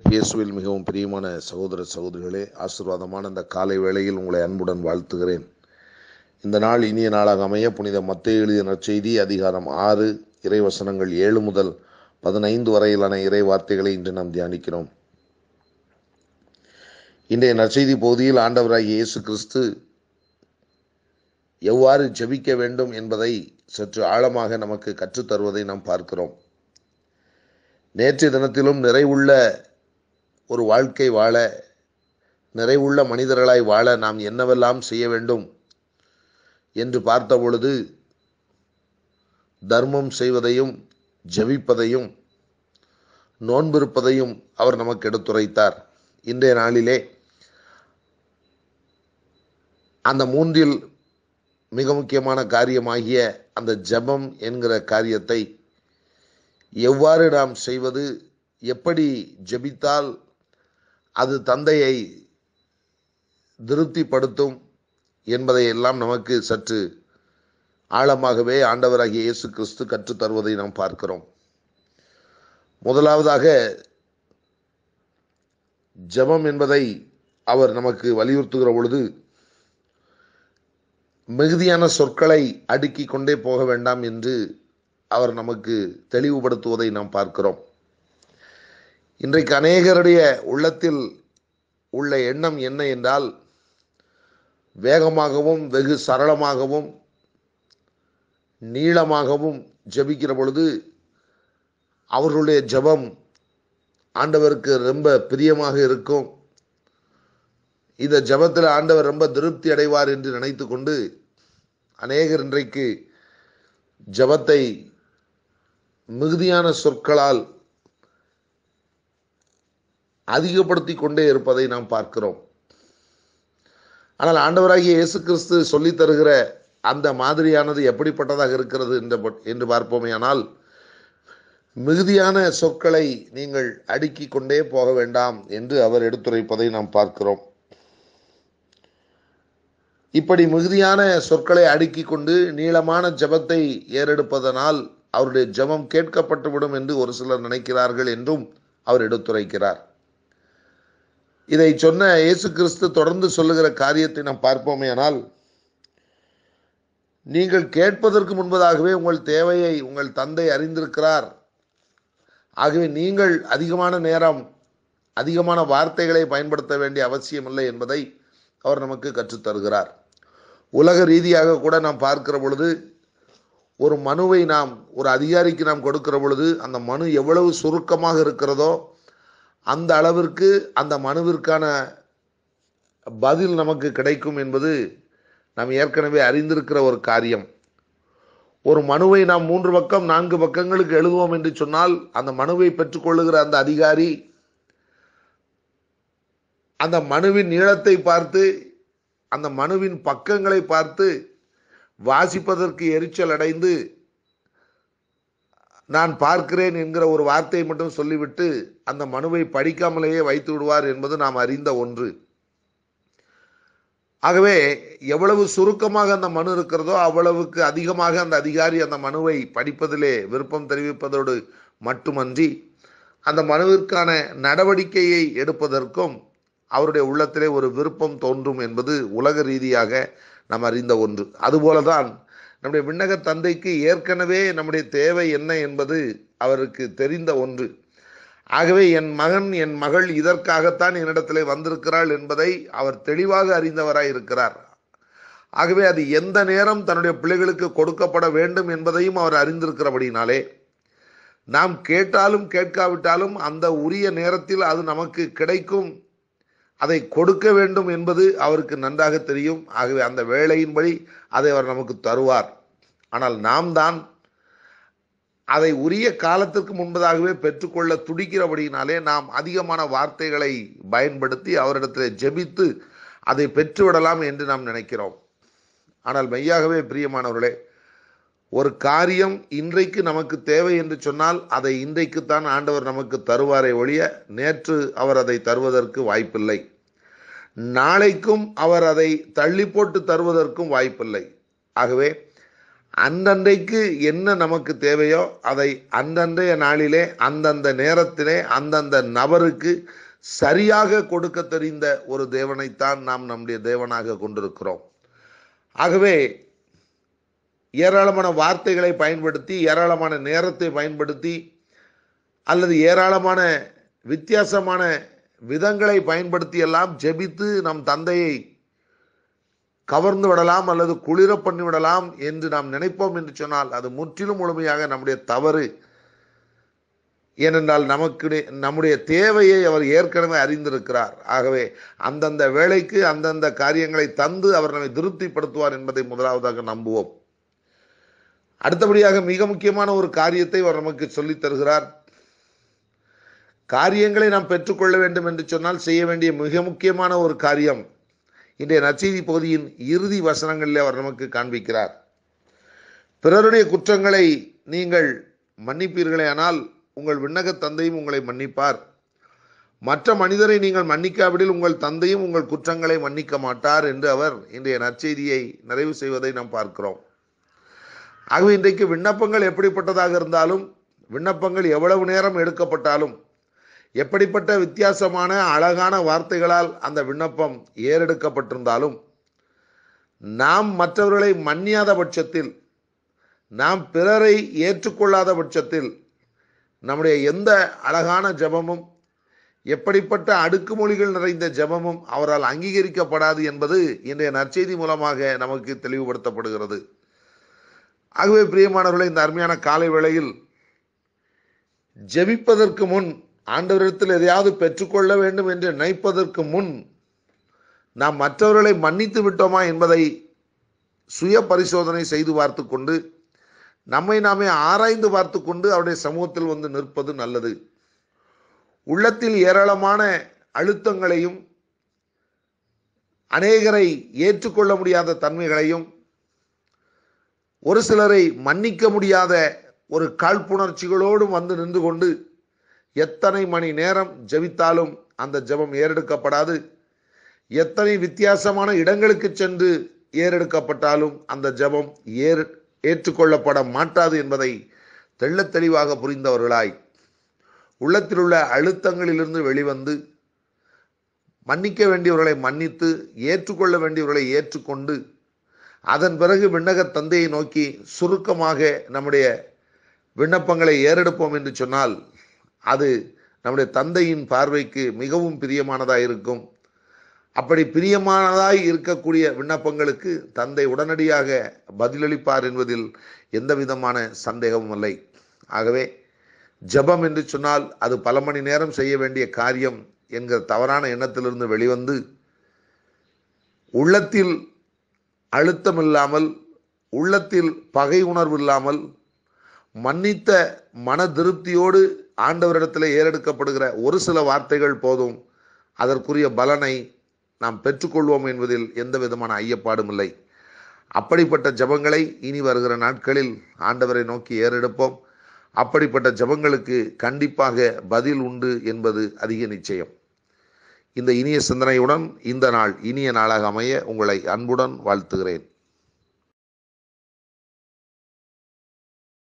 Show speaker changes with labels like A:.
A: இயேசுவில் மிகவும் பிரியமான சகோதர சகோதரிகளே ஆசீர்வாதமான இந்த காலை வேளையில் உங்களை அன்புடன் வாழ்த்துகிறேன் இந்த நாள் இனிய நாளாக அமைய புனித மத்திய எழுதிய நற்செய்தி அதிகாரம் ஆறு இறைவசனங்கள் ஏழு முதல் பதினைந்து வரையிலான இறை வார்த்தைகளை இன்று நாம் தியானிக்கிறோம் இன்றைய நற்செய்தி பகுதியில் ஆண்டவராகிய இயேசு கிறிஸ்து எவ்வாறு ஜெபிக்க வேண்டும் என்பதை சற்று ஆழமாக நமக்கு கற்றுத்தருவதை நாம் பார்க்கிறோம் நேற்றைய தினத்திலும் நிறைவுள்ள ஒரு வாழ்க்கை வாழ நிறைவுள்ள மனிதர்களாய் வாழ நாம் என்னவெல்லாம் செய்ய வேண்டும் என்று பார்த்த பொழுது தர்மம் செய்வதையும் ஜெபிப்பதையும் நோன்பிருப்பதையும் அவர் நமக்கு எடுத்துரைத்தார் இன்றைய நாளிலே அந்த மூன்றில் மிக முக்கியமான காரியமாகிய அந்த ஜெபம் என்கிற காரியத்தை எவ்வாறு நாம் செய்வது எப்படி ஜெபித்தால் அது தந்தையை திருப்திப்படுத்தும் என்பதை எல்லாம் நமக்கு சற்று ஆழமாகவே ஆண்டவராகிய இயேசு கிறிஸ்து கற்றுத்தருவதை நாம் பார்க்கிறோம் முதலாவதாக ஜெபம் என்பதை அவர் நமக்கு வலியுறுத்துகிற பொழுது மிகுதியான சொற்களை அடுக்கி கொண்டே போக வேண்டாம் என்று அவர் நமக்கு தெளிவுபடுத்துவதை நாம் பார்க்கிறோம் இன்றைக்கு அநேகருடைய உள்ளத்தில் உள்ள எண்ணம் என்ன என்றால் வேகமாகவும் வெகு சரளமாகவும் நீளமாகவும் ஜபிக்கிற பொழுது அவர்களுடைய ஜபம் ஆண்டவருக்கு ரொம்ப பிரியமாக இருக்கும் இந்த ஜபத்தில் ஆண்டவர் ரொம்ப திருப்தி அடைவார் என்று நினைத்து கொண்டு அநேகர் இன்றைக்கு ஜபத்தை மிகுதியான சொற்களால் அதிகப்படுத்தி கொண்டே இருப்பதை நாம் பார்க்கிறோம் ஆனால் ஆண்டவராகிய இயேசு கிறிஸ்து சொல்லித் தருகிற அந்த மாதிரியானது எப்படிப்பட்டதாக இருக்கிறது என்று பார்ப்போமே ஆனால் மிகுதியான சொற்களை நீங்கள் அடுக்கி கொண்டே போக வேண்டாம் என்று அவர் எடுத்துரைப்பதை நாம் பார்க்கிறோம் இப்படி மிகுதியான சொற்களை அடுக்கி கொண்டு நீளமான ஜபத்தை ஏறெடுப்பதனால் அவருடைய ஜபம் கேட்கப்பட்டுவிடும் என்று ஒரு சிலர் நினைக்கிறார்கள் என்றும் அவர் எடுத்துரைக்கிறார் இதை சொன்ன இயேசு கிறிஸ்து தொடர்ந்து சொல்லுகிற காரியத்தை நாம் பார்ப்போமே ஆனால் நீங்கள் கேட்பதற்கு முன்பதாகவே உங்கள் தேவையை உங்கள் தந்தை அறிந்திருக்கிறார் ஆகவே நீங்கள் அதிகமான நேரம் அதிகமான வார்த்தைகளை பயன்படுத்த வேண்டிய அவசியமில்லை என்பதை அவர் நமக்கு கற்றுத்தருகிறார் உலக ரீதியாக கூட நாம் பார்க்கிற பொழுது ஒரு மனுவை நாம் ஒரு அதிகாரிக்கு நாம் கொடுக்கிற பொழுது அந்த மனு எவ்வளவு சுருக்கமாக இருக்கிறதோ அந்த அளவிற்கு அந்த மனுவிற்கான பதில் நமக்கு கிடைக்கும் என்பது நாம் ஏற்கனவே அறிந்திருக்கிற ஒரு காரியம் ஒரு மனுவை நாம் மூன்று பக்கம் நான்கு பக்கங்களுக்கு எழுதுவோம் என்று சொன்னால் அந்த மனுவை பெற்றுக்கொள்ளுகிற அந்த அதிகாரி அந்த மனுவின் நீளத்தை பார்த்து அந்த மனுவின் பக்கங்களை பார்த்து வாசிப்பதற்கு எரிச்சல் அடைந்து நான் பார்க்கிறேன் என்கிற ஒரு வார்த்தையை மட்டும் சொல்லிவிட்டு அந்த மனுவை படிக்காமலேயே வைத்து விடுவார் என்பது நாம் அறிந்த ஒன்று ஆகவே எவ்வளவு சுருக்கமாக அந்த மனு இருக்கிறதோ அவ்வளவுக்கு அதிகமாக அந்த அதிகாரி அந்த மனுவை படிப்பதிலே விருப்பம் தெரிவிப்பதோடு மட்டுமன்றி அந்த மனுவிற்கான நடவடிக்கையை எடுப்பதற்கும் அவருடைய உள்ளத்திலே ஒரு விருப்பம் தோன்றும் என்பது உலக ரீதியாக நாம் அறிந்த ஒன்று அதுபோலதான் நம்முடைய விண்ணக தந்தைக்கு ஏற்கனவே நம்முடைய தேவை என்ன என்பது அவருக்கு தெரிந்த ஒன்று ஆகவே என் மகன் என் மகள் இதற்காகத்தான் என்னிடத்திலே வந்திருக்கிறாள் என்பதை அவர் தெளிவாக அறிந்தவராய் இருக்கிறார் ஆகவே அது எந்த நேரம் தன்னுடைய பிள்ளைகளுக்கு கொடுக்கப்பட வேண்டும் என்பதையும் அவர் அறிந்திருக்கிறபடினாலே நாம் கேட்டாலும் கேட்காவிட்டாலும் அந்த உரிய நேரத்தில் அது நமக்கு கிடைக்கும் அதை கொடுக்க வேண்டும் என்பது அவருக்கு நன்றாக தெரியும் ஆகவே அந்த வேலையின்படி அதை அவர் நமக்கு தருவார் ஆனால் நாம் தான் அதை உரிய காலத்திற்கு முன்பதாகவே பெற்றுக்கொள்ள துடிக்கிறபடினாலே நாம் அதிகமான வார்த்தைகளை பயன்படுத்தி அவரிடத்தில் ஜெபித்து அதை பெற்றுவிடலாம் என்று நாம் நினைக்கிறோம் ஆனால் மெய்யாகவே பிரியமானவர்களே ஒரு காரியம் இன்றைக்கு நமக்கு தேவை என்று சொன்னால் அதை இன்றைக்குத்தான் ஆண்டவர் நமக்கு தருவாரை ஒழிய நேற்று அவர் அதை தருவதற்கு வாய்ப்பில்லை நாளைக்கும் அவர் அதை தள்ளி போட்டு தருவதற்கும் வாய்ப்பில்லை ஆகவே அந்தன்றைக்கு என்ன நமக்கு தேவையோ அதை அந்தன்றைய நாளிலே அந்தந்த நேரத்திலே அந்தந்த நபருக்கு சரியாக கொடுக்க தெரிந்த ஒரு தேவனைத்தான் நாம் நம்முடைய தேவனாக கொண்டிருக்கிறோம் ஆகவே ஏராளமான வார்த்தைகளை பயன்படுத்தி ஏராளமான நேரத்தை பயன்படுத்தி அல்லது ஏராளமான வித்தியாசமான விதங்களை பயன்படுத்தி எல்லாம் ஜெபித்து நம் தந்தையை கவர்ந்து விடலாம் அல்லது குளிர பண்ணி விடலாம் என்று நாம் நினைப்போம் என்று சொன்னால் அது முற்றிலும் முழுமையாக நம்முடைய தவறு ஏனென்றால் நமக்கு நம்முடைய தேவையை அவர் ஏற்கனவே அறிந்திருக்கிறார் ஆகவே அந்தந்த வேலைக்கு அந்தந்த காரியங்களை தந்து அவர் நம்மை திருப்திப்படுத்துவார் என்பதை முதலாவதாக நம்புவோம் அடுத்தபடியாக மிக முக்கியமான ஒரு காரியத்தை அவர் நமக்கு சொல்லித் தருகிறார் காரியங்களை நாம் பெற்றுக்கொள்ள வேண்டும் என்று சொன்னால் செய்ய வேண்டிய மிக முக்கியமான ஒரு காரியம் இன்றைய நச்செய்தி பகுதியின் இறுதி வசனங்களில் அவர் நமக்கு காண்பிக்கிறார் பிறருடைய குற்றங்களை நீங்கள் மன்னிப்பீர்களே ஆனால் உங்கள் விண்ணக தந்தையும் உங்களை மன்னிப்பார் மற்ற மனிதரை நீங்கள் மன்னிக்காவிடில் உங்கள் தந்தையும் உங்கள் குற்றங்களை மன்னிக்க மாட்டார் என்று அவர் இன்றைய நற்செய்தியை நிறைவு செய்வதை நாம் பார்க்கிறோம் ஆகவே இன்றைக்கு விண்ணப்பங்கள் எப்படிப்பட்டதாக இருந்தாலும் விண்ணப்பங்கள் எவ்வளவு நேரம் எடுக்கப்பட்டாலும் எப்படிப்பட்ட வித்தியாசமான அழகான வார்த்தைகளால் அந்த விண்ணப்பம் ஏறெடுக்கப்பட்டிருந்தாலும் நாம் மற்றவர்களை மன்னியாத பட்சத்தில் நாம் பிறரை ஏற்றுக்கொள்ளாத பட்சத்தில் நம்முடைய எந்த அழகான ஜபமும் எப்படிப்பட்ட அடுக்குமொழிகள் நிறைந்த ஜபமும் அவரால் அங்கீகரிக்கப்படாது என்பது இன்றைய நற்செய்தி மூலமாக நமக்கு தெளிவுபடுத்தப்படுகிறது ஆகவே பிரியமானவர்களை இந்த அருமையான காலை வேளையில் ஜெபிப்பதற்கு முன் ஆண்டவரிடத்தில் எதையாவது பெற்றுக்கொள்ள வேண்டும் என்று நினைப்பதற்கு முன் நாம் மற்றவர்களை மன்னித்து விட்டோமா என்பதை சுய பரிசோதனை செய்து பார்த்து கொண்டு நம்மை நாமே ஆராய்ந்து பார்த்து கொண்டு அவருடைய சமூகத்தில் வந்து நிற்பது நல்லது உள்ளத்தில் ஏராளமான அழுத்தங்களையும் அநேகரை ஏற்றுக்கொள்ள முடியாத தன்மைகளையும் ஒரு சிலரை மன்னிக்க முடியாத ஒரு காழ்ப்புணர்ச்சிகளோடும் வந்து நின்று கொண்டு எத்தனை மணி நேரம் ஜெபித்தாலும் அந்த ஜெபம் ஏறெடுக்கப்படாது எத்தனை வித்தியாசமான இடங்களுக்கு சென்று ஏறெடுக்கப்பட்டாலும் அந்த ஜெபம் ஏறு ஏற்றுக்கொள்ளப்பட மாட்டாது என்பதை தெள்ளத் தெளிவாக புரிந்தவர்களாய் உள்ளத்தில் உள்ள அழுத்தங்களிலிருந்து வெளிவந்து மன்னிக்க வேண்டியவர்களை மன்னித்து ஏற்றுக்கொள்ள வேண்டியவர்களை ஏற்றுக்கொண்டு அதன் பிறகு விண்ணக தந்தையை நோக்கி சுருக்கமாக நம்முடைய விண்ணப்பங்களை ஏறெடுப்போம் என்று சொன்னால் அது நம்முடைய தந்தையின் பார்வைக்கு மிகவும் பிரியமானதாக இருக்கும் அப்படி பிரியமானதாய் இருக்கக்கூடிய விண்ணப்பங்களுக்கு தந்தை உடனடியாக பதிலளிப்பார் என்பதில் எந்த விதமான சந்தேகமும் இல்லை ஆகவே ஜபம் என்று சொன்னால் அது பல மணி நேரம் செய்ய வேண்டிய காரியம் என்கிற தவறான எண்ணத்திலிருந்து வெளிவந்து உள்ளத்தில் அழுத்தம் இல்லாமல் உள்ளத்தில் பகை உணர்வு இல்லாமல் மன்னித்த மன திருப்தியோடு ஆண்டவரிடத்தில் ஏறெடுக்கப்படுகிற ஒரு சில வார்த்தைகள் போதும் அதற்குரிய பலனை நாம் பெற்றுக்கொள்வோம் என்பதில் எந்த விதமான ஐயப்பாடும் இல்லை அப்படிப்பட்ட ஜபங்களை இனி வருகிற நாட்களில் ஆண்டவரை நோக்கி ஏறெடுப்போம் அப்படிப்பட்ட ஜபங்களுக்கு கண்டிப்பாக பதில் உண்டு என்பது அதிக நிச்சயம் இந்த இனிய சிந்தனையுடன் இந்த நாள் இனிய நாளாக அமைய உங்களை அன்புடன் வாழ்த்துகிறேன்